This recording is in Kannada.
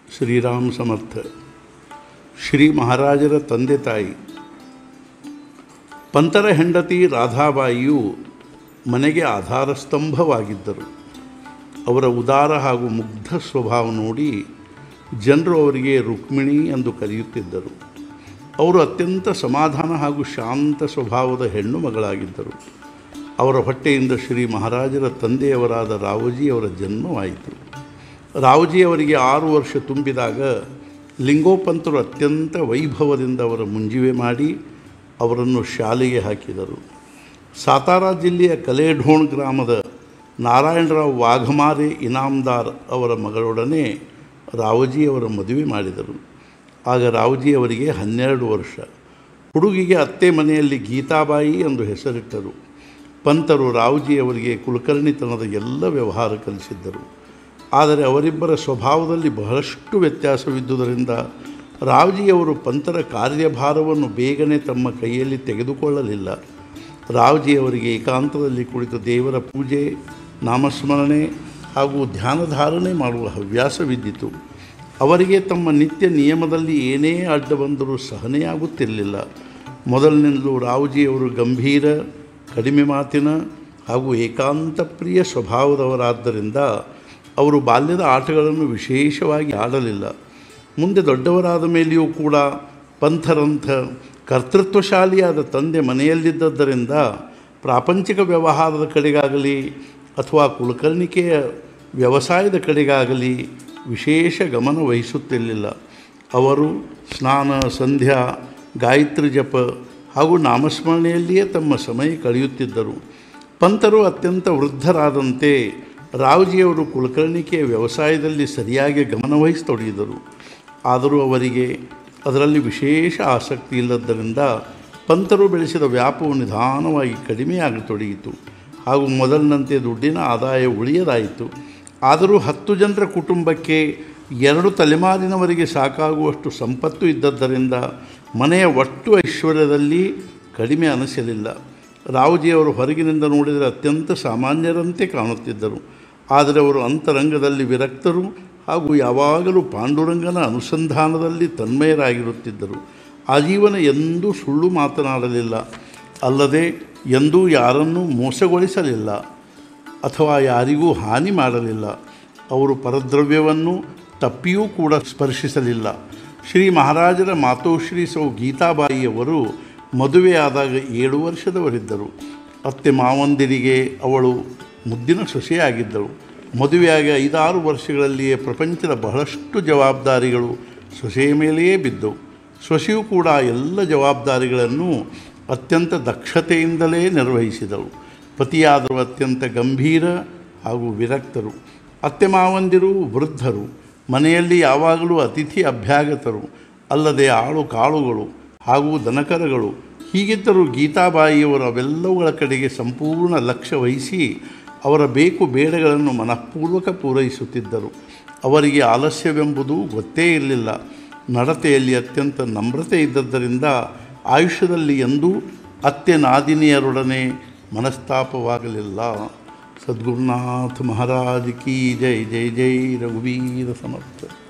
ಶ್ರೀರಾಮ್ ಸಮರ್ಥ ಶ್ರೀ ಮಹಾರಾಜರ ತಂದೆ ತಾಯಿ ಪಂತರ ಹೆಂಡತಿ ರಾಧಾಬಾಯಿಯು ಮನೆಗೆ ಆಧಾರ ಸ್ತಂಭವಾಗಿದ್ದರು ಅವರ ಉದಾರ ಹಾಗೂ ಮುಗ್ಧ ಸ್ವಭಾವ ನೋಡಿ ಜನರು ಅವರಿಗೆ ರುಕ್ಮಿಣಿ ಎಂದು ಕರೆಯುತ್ತಿದ್ದರು ಅವರು ಅತ್ಯಂತ ಸಮಾಧಾನ ಹಾಗೂ ಶಾಂತ ಸ್ವಭಾವದ ಹೆಣ್ಣು ಮಗಳಾಗಿದ್ದರು ಅವರ ಹೊಟ್ಟೆಯಿಂದ ಶ್ರೀ ಮಹಾರಾಜರ ತಂದೆಯವರಾದ ರಾವಜಿಯವರ ಜನ್ಮವಾಯಿತು ರಾವಜಿಯವರಿಗೆ ಆರು ವರ್ಷ ತುಂಬಿದಾಗ ಲಿಂಗೋಪಂತರು ಅತ್ಯಂತ ವೈಭವದಿಂದ ಅವರ ಮುಂಜಿವೆ ಮಾಡಿ ಅವರನ್ನು ಶಾಲೆಗೆ ಹಾಕಿದರು ಸಾತಾರಾ ಜಿಲ್ಲೆಯ ಕಲೇಢೋಣ್ ಗ್ರಾಮದ ನಾರಾಯಣರಾವ್ ವಾಘಮಾರೆ ಇನಾಮ್ದಾರ್ ಅವರ ಮಗಳೊಡನೆ ರಾವಜಿಯವರ ಮದುವೆ ಮಾಡಿದರು ಆಗ ರಾವಜಿಯವರಿಗೆ ಹನ್ನೆರಡು ವರ್ಷ ಹುಡುಗಿಗೆ ಅತ್ತೆ ಮನೆಯಲ್ಲಿ ಗೀತಾಬಾಯಿ ಎಂದು ಹೆಸರಿಟ್ಟರು ಪಂತರು ರಾವಜಿಯವರಿಗೆ ಕುಲಕರ್ಣಿತನದ ಎಲ್ಲ ವ್ಯವಹಾರ ಕಲಿಸಿದ್ದರು ಆದರೆ ಅವರಿಬ್ಬರ ಸ್ವಭಾವದಲ್ಲಿ ಬಹಳಷ್ಟು ವ್ಯತ್ಯಾಸವಿದ್ದುದರಿಂದ ರಾವ್ಜಿಯವರು ಪಂತರ ಕಾರ್ಯಭಾರವನ್ನು ಬೇಗನೆ ತಮ್ಮ ಕೈಯಲ್ಲಿ ತೆಗೆದುಕೊಳ್ಳಲಿಲ್ಲ ರಾವ್ಜಿಯವರಿಗೆ ಏಕಾಂತದಲ್ಲಿ ಕುಳಿತು ದೇವರ ಪೂಜೆ ನಾಮಸ್ಮರಣೆ ಹಾಗೂ ಧ್ಯಾನಧಾರಣೆ ಮಾಡುವ ಹವ್ಯಾಸವಿದ್ದಿತು ಅವರಿಗೆ ತಮ್ಮ ನಿತ್ಯ ನಿಯಮದಲ್ಲಿ ಏನೇ ಅಡ್ಡ ಬಂದರೂ ಸಹನೆಯಾಗುತ್ತಿರಲಿಲ್ಲ ಮೊದಲಿನಿಂದಲೂ ರಾವ್ಜಿಯವರು ಗಂಭೀರ ಕಡಿಮೆ ಮಾತಿನ ಹಾಗೂ ಏಕಾಂತ ಪ್ರಿಯ ಸ್ವಭಾವದವರಾದ್ದರಿಂದ ಅವರು ಬಾಲ್ಯದ ಆಟಗಳನ್ನು ವಿಶೇಷವಾಗಿ ಆಡಲಿಲ್ಲ ಮುಂದೆ ದೊಡ್ಡವರಾದ ಮೇಲೆಯೂ ಕೂಡ ಪಂಥರಂಥ ಕರ್ತೃತ್ವಶಾಲಿಯಾದ ತಂದೆ ಮನೆಯಲ್ಲಿದ್ದದ್ದರಿಂದ ಪ್ರಾಪಂಚಿಕ ವ್ಯವಹಾರದ ಕಡೆಗಾಗಲಿ ಅಥವಾ ಕುಲಕರ್ಣಿಕೆಯ ವ್ಯವಸಾಯದ ಕಡೆಗಾಗಲಿ ವಿಶೇಷ ಗಮನ ವಹಿಸುತ್ತಿರಲಿಲ್ಲ ಅವರು ಸ್ನಾನ ಸಂಧ್ಯಾ ಗಾಯತ್ರಿ ಜಪ ಹಾಗೂ ನಾಮಸ್ಮರಣೆಯಲ್ಲಿಯೇ ತಮ್ಮ ಸಮಯ ಕಳೆಯುತ್ತಿದ್ದರು ಪಂತರು ಅತ್ಯಂತ ವೃದ್ಧರಾದಂತೆ ರಾವ್ಜಿಯವರು ಕುಲಕರ್ಣಿಕೆಯ ವ್ಯವಸಾಯದಲ್ಲಿ ಸರಿಯಾಗಿ ಗಮನವಹಿಸತೊಡಗಿದರು ಆದರೂ ಅವರಿಗೆ ಅದರಲ್ಲಿ ವಿಶೇಷ ಆಸಕ್ತಿ ಇಲ್ಲದ್ದರಿಂದ ಪಂತರು ಬೆಳೆಸಿದ ವ್ಯಾಪವು ನಿಧಾನವಾಗಿ ಕಡಿಮೆಯಾಗತೊಡಗಿತು ಹಾಗೂ ಮೊದಲಿನಂತೆ ದುಡ್ಡಿನ ಆದಾಯ ಉಳಿಯದಾಯಿತು ಆದರೂ ಹತ್ತು ಜನರ ಕುಟುಂಬಕ್ಕೆ ಎರಡು ತಲೆಮಾರಿನವರಿಗೆ ಸಾಕಾಗುವಷ್ಟು ಸಂಪತ್ತು ಇದ್ದದ್ದರಿಂದ ಮನೆಯ ಒಟ್ಟು ಐಶ್ವರ್ಯದಲ್ಲಿ ಕಡಿಮೆ ಅನಿಸಲಿಲ್ಲ ರಾವುಜಿಯವರು ಹೊರಗಿನಿಂದ ನೋಡಿದರೆ ಅತ್ಯಂತ ಸಾಮಾನ್ಯರಂತೆ ಕಾಣುತ್ತಿದ್ದರು ಆದರೆ ಅವರು ಅಂತರಂಗದಲ್ಲಿ ವಿರಕ್ತರು ಹಾಗೂ ಯಾವಾಗಲೂ ಪಾಂಡುರಂಗನ ಅನುಸಂಧಾನದಲ್ಲಿ ತನ್ಮಯರಾಗಿರುತ್ತಿದ್ದರು ಆಜೀವನ ಎಂದೂ ಸುಳ್ಳು ಮಾತನಾಡಲಿಲ್ಲ ಅಲ್ಲದೆ ಎಂದೂ ಯಾರನ್ನೂ ಮೋಸಗೊಳಿಸಲಿಲ್ಲ ಅಥವಾ ಯಾರಿಗೂ ಹಾನಿ ಮಾಡಲಿಲ್ಲ ಅವರು ಪರದ್ರವ್ಯವನ್ನು ತಪ್ಪಿಯೂ ಕೂಡ ಸ್ಪರ್ಶಿಸಲಿಲ್ಲ ಶ್ರೀ ಮಹಾರಾಜರ ಮಾತೋಶ್ರೀ ಸೌ ಗೀತಾಬಾಯಿಯವರು ಮದುವೆಯಾದಾಗ ಏಳು ವರ್ಷದವರಿದ್ದರು ಅತ್ತೆ ಮಾವಂದಿರಿಗೆ ಅವಳು ಮುದ್ದಿನ ಸೊಸೆಯಾಗಿದ್ದಳು ಮದುವೆಯಾಗಿ ಐದಾರು ವರ್ಷಗಳಲ್ಲಿಯೇ ಪ್ರಪಂಚದ ಬಹಳಷ್ಟು ಜವಾಬ್ದಾರಿಗಳು ಸೊಸೆಯ ಮೇಲೆಯೇ ಬಿದ್ದವು ಸೊಸೆಯು ಕೂಡ ಎಲ್ಲ ಜವಾಬ್ದಾರಿಗಳನ್ನು ಅತ್ಯಂತ ದಕ್ಷತೆಯಿಂದಲೇ ನಿರ್ವಹಿಸಿದಳು ಪತಿಯಾದರೂ ಅತ್ಯಂತ ಗಂಭೀರ ಹಾಗೂ ವಿರಕ್ತರು ಅತ್ತೆ ಮಾವಂದಿರು ವೃದ್ಧರು ಮನೆಯಲ್ಲಿ ಯಾವಾಗಲೂ ಅತಿಥಿ ಅಭ್ಯಾಗತರು ಅಲ್ಲದೆ ಆಳು ಕಾಳುಗಳು ಹಾಗೂ ದನಕರಗಳು ಹೀಗಿದ್ದರೂ ಗೀತಾಬಾಯಿಯವರು ಅವೆಲ್ಲವುಗಳ ಕಡೆಗೆ ಸಂಪೂರ್ಣ ಲಕ್ಷ್ಯ ವಹಿಸಿ ಅವರ ಬೇಕು ಬೇಡಗಳನ್ನು ಮನಃಪೂರ್ವಕ ಪೂರೈಸುತ್ತಿದ್ದರು ಅವರಿಗೆ ಆಲಸ್ಯವೆಂಬುದು ಗೊತ್ತೇ ಇರಲಿಲ್ಲ ನಡತೆಯಲ್ಲಿ ಅತ್ಯಂತ ನಮ್ರತೆ ಇದ್ದದ್ದರಿಂದ ಆಯುಷ್ಯದಲ್ಲಿ ಎಂದೂ ಅತ್ತೆ ನಾದಿನಿಯರೊಡನೆ ಮನಸ್ತಾಪವಾಗಲಿಲ್ಲ ಸದ್ಗುರುನಾಥ ಮಹಾರಾಜ್ ಕಿ ಜೈ ಜೈ ಜೈ ರಘುವೀರ ಸಮರ್ಥ